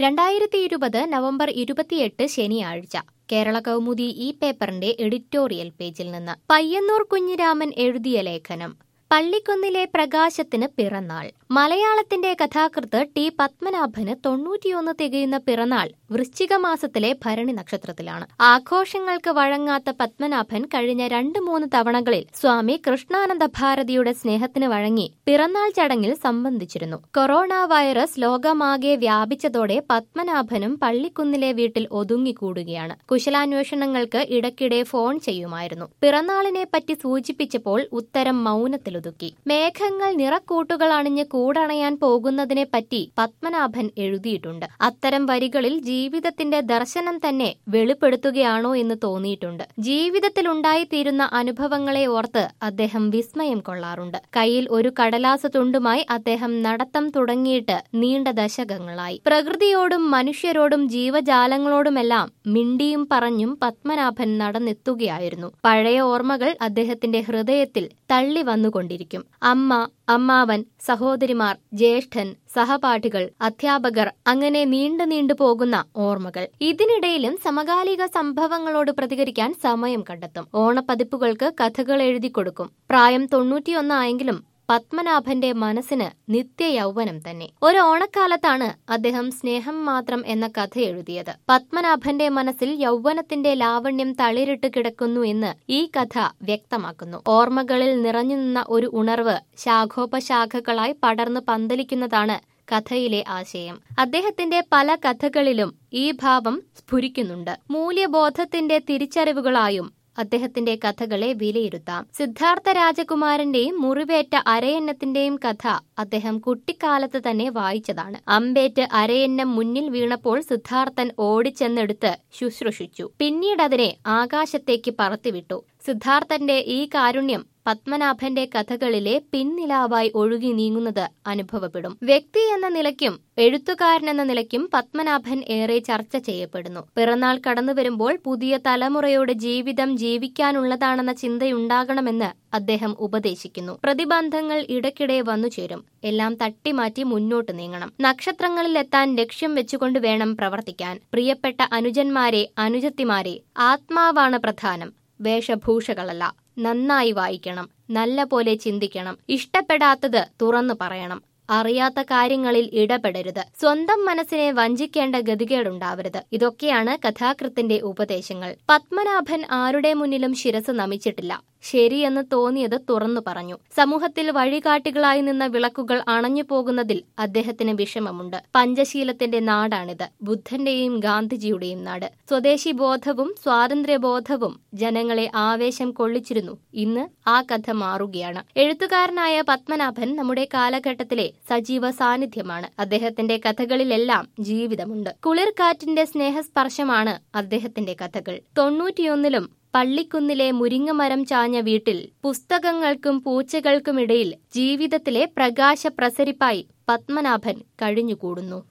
രണ്ടായിരത്തി ഇരുപത് നവംബർ ഇരുപത്തിയെട്ട് ശനിയാഴ്ച കേരള കൗമുദി ഈ പേപ്പറിന്റെ എഡിറ്റോറിയൽ പേജിൽ നിന്ന് പയ്യന്നൂർ കുഞ്ഞിരാമൻ എഴുതിയ ലേഖനം പള്ളിക്കുന്നിലെ പ്രകാശത്തിന് പിറന്നാൾ മലയാളത്തിന്റെ കഥാകൃത്ത് ടി പത്മനാഭന് തൊണ്ണൂറ്റിയൊന്ന് തികയുന്ന പിറന്നാൾ വൃശ്ചിക മാസത്തിലെ ഭരണി നക്ഷത്രത്തിലാണ് ആഘോഷങ്ങൾക്ക് വഴങ്ങാത്ത പത്മനാഭൻ കഴിഞ്ഞ രണ്ട് മൂന്ന് തവണകളിൽ സ്വാമി കൃഷ്ണാനന്ദ ഭാരതിയുടെ സ്നേഹത്തിന് വഴങ്ങി പിറന്നാൾ ചടങ്ങിൽ സംബന്ധിച്ചിരുന്നു കൊറോണ വൈറസ് ലോകമാകെ വ്യാപിച്ചതോടെ പത്മനാഭനും പള്ളിക്കുന്നിലെ വീട്ടിൽ ഒതുങ്ങിക്കൂടുകയാണ് കുശലാന്വേഷണങ്ങൾക്ക് ഇടയ്ക്കിടെ ഫോൺ ചെയ്യുമായിരുന്നു പിറന്നാളിനെ പറ്റി സൂചിപ്പിച്ചപ്പോൾ ഉത്തരം മൗനത്തിലൊതുക്കി മേഘങ്ങൾ നിറക്കൂട്ടുകൾ അണിഞ്ഞ് കൂടണയാൻ പോകുന്നതിനെ പറ്റി പത്മനാഭൻ എഴുതിയിട്ടുണ്ട് അത്തരം വരികളിൽ ജീവിതത്തിന്റെ ദർശനം തന്നെ വെളിപ്പെടുത്തുകയാണോ എന്ന് തോന്നിയിട്ടുണ്ട് ജീവിതത്തിലുണ്ടായിത്തീരുന്ന അനുഭവങ്ങളെ ഓർത്ത് അദ്ദേഹം വിസ്മയം കൊള്ളാറുണ്ട് കയ്യിൽ ഒരു കടലാസ തുണ്ടുമായി അദ്ദേഹം നടത്തം തുടങ്ങിയിട്ട് നീണ്ട ദശകങ്ങളായി പ്രകൃതിയോടും മനുഷ്യരോടും ജീവജാലങ്ങളോടുമെല്ലാം മിണ്ടിയും പറഞ്ഞും പത്മനാഭൻ നടന്നെത്തുകയായിരുന്നു പഴയ ഓർമ്മകൾ അദ്ദേഹത്തിന്റെ ഹൃദയത്തിൽ തള്ളി വന്നുകൊണ്ടിരിക്കും അമ്മ അമ്മാവൻ സഹോദരിമാർ ജ്യേഷ്ഠൻ സഹപാഠികൾ അധ്യാപകർ അങ്ങനെ നീണ്ടു നീണ്ടു പോകുന്ന ഓർമ്മകൾ ഇതിനിടയിലും സമകാലിക സംഭവങ്ങളോട് പ്രതികരിക്കാൻ സമയം കണ്ടെത്തും ഓണപ്പതിപ്പുകൾക്ക് കഥകൾ എഴുതി കൊടുക്കും പ്രായം തൊണ്ണൂറ്റിയൊന്നായെങ്കിലും പത്മനാഭന്റെ മനസ്സിന് നിത്യ യൗവനം തന്നെ ഒരു ഓണക്കാലത്താണ് അദ്ദേഹം സ്നേഹം മാത്രം എന്ന കഥ എഴുതിയത് പത്മനാഭന്റെ മനസ്സിൽ യൗവനത്തിന്റെ ലാവണ്യം തളിരിട്ട് കിടക്കുന്നു എന്ന് ഈ കഥ വ്യക്തമാക്കുന്നു ഓർമ്മകളിൽ നിറഞ്ഞു നിന്ന ഒരു ഉണർവ് ശാഖോപശാഖകളായി പടർന്നു പന്തലിക്കുന്നതാണ് കഥയിലെ ആശയം അദ്ദേഹത്തിന്റെ പല കഥകളിലും ഈ ഭാവം സ്ഫുരിക്കുന്നുണ്ട് മൂല്യബോധത്തിന്റെ തിരിച്ചറിവുകളായും അദ്ദേഹത്തിന്റെ കഥകളെ വിലയിരുത്താം സിദ്ധാർത്ഥ രാജകുമാരന്റെയും മുറിവേറ്റ അരയന്നത്തിന്റെയും കഥ അദ്ദേഹം കുട്ടിക്കാലത്ത് തന്നെ വായിച്ചതാണ് അമ്പേറ്റ് അരയന്നം മുന്നിൽ വീണപ്പോൾ സിദ്ധാർത്ഥൻ ഓടിച്ചെന്നെടുത്ത് ശുശ്രൂഷിച്ചു പിന്നീട് അതിനെ ആകാശത്തേക്ക് പറത്തിവിട്ടു സിദ്ധാർത്ഥന്റെ ഈ കാരുണ്യം പത്മനാഭന്റെ കഥകളിലെ പിൻനിലാവായി ഒഴുകി നീങ്ങുന്നത് അനുഭവപ്പെടും വ്യക്തി എന്ന നിലയ്ക്കും എഴുത്തുകാരൻ എന്ന നിലയ്ക്കും പത്മനാഭൻ ഏറെ ചർച്ച ചെയ്യപ്പെടുന്നു പിറന്നാൾ കടന്നു വരുമ്പോൾ പുതിയ തലമുറയുടെ ജീവിതം ജീവിക്കാനുള്ളതാണെന്ന ചിന്തയുണ്ടാകണമെന്ന് അദ്ദേഹം ഉപദേശിക്കുന്നു പ്രതിബന്ധങ്ങൾ ഇടയ്ക്കിടെ വന്നു ചേരും എല്ലാം തട്ടിമാറ്റി മുന്നോട്ട് നീങ്ങണം നക്ഷത്രങ്ങളിലെത്താൻ ലക്ഷ്യം വെച്ചുകൊണ്ട് വേണം പ്രവർത്തിക്കാൻ പ്രിയപ്പെട്ട അനുജന്മാരെ അനുജത്തിമാരെ ആത്മാവാണ് പ്രധാനം വേഷഭൂഷകളല്ല നന്നായി വായിക്കണം നല്ല പോലെ ചിന്തിക്കണം ഇഷ്ടപ്പെടാത്തത് തുറന്നു പറയണം അറിയാത്ത കാര്യങ്ങളിൽ ഇടപെടരുത് സ്വന്തം മനസ്സിനെ വഞ്ചിക്കേണ്ട ഗതികേടുണ്ടാവരുത് ഇതൊക്കെയാണ് കഥാകൃത്തിന്റെ ഉപദേശങ്ങൾ പത്മനാഭൻ ആരുടെ മുന്നിലും ശിരസ് നമിച്ചിട്ടില്ല ശരിയെന്ന് തോന്നിയത് തുറന്നു പറഞ്ഞു സമൂഹത്തിൽ വഴികാട്ടികളായി നിന്ന വിളക്കുകൾ അണഞ്ഞു പോകുന്നതിൽ അദ്ദേഹത്തിന് വിഷമമുണ്ട് പഞ്ചശീലത്തിന്റെ നാടാണിത് ബുദ്ധന്റെയും ഗാന്ധിജിയുടെയും നാട് സ്വദേശി ബോധവും സ്വാതന്ത്ര്യബോധവും ജനങ്ങളെ ആവേശം കൊള്ളിച്ചിരുന്നു ഇന്ന് ആ കഥ മാറുകയാണ് എഴുത്തുകാരനായ പത്മനാഭൻ നമ്മുടെ കാലഘട്ടത്തിലെ സജീവ സാന്നിധ്യമാണ് അദ്ദേഹത്തിന്റെ കഥകളിലെല്ലാം ജീവിതമുണ്ട് കുളിർക്കാറ്റിന്റെ സ്നേഹസ്പർശമാണ് അദ്ദേഹത്തിന്റെ കഥകൾ തൊണ്ണൂറ്റിയൊന്നിലും പള്ളിക്കുന്നിലെ മുരിങ്ങമരം ചാഞ്ഞ വീട്ടിൽ പുസ്തകങ്ങൾക്കും പൂച്ചകൾക്കുമിടയിൽ ജീവിതത്തിലെ പ്രകാശ പ്രസരിപ്പായി പത്മനാഭൻ കഴിഞ്ഞുകൂടുന്നു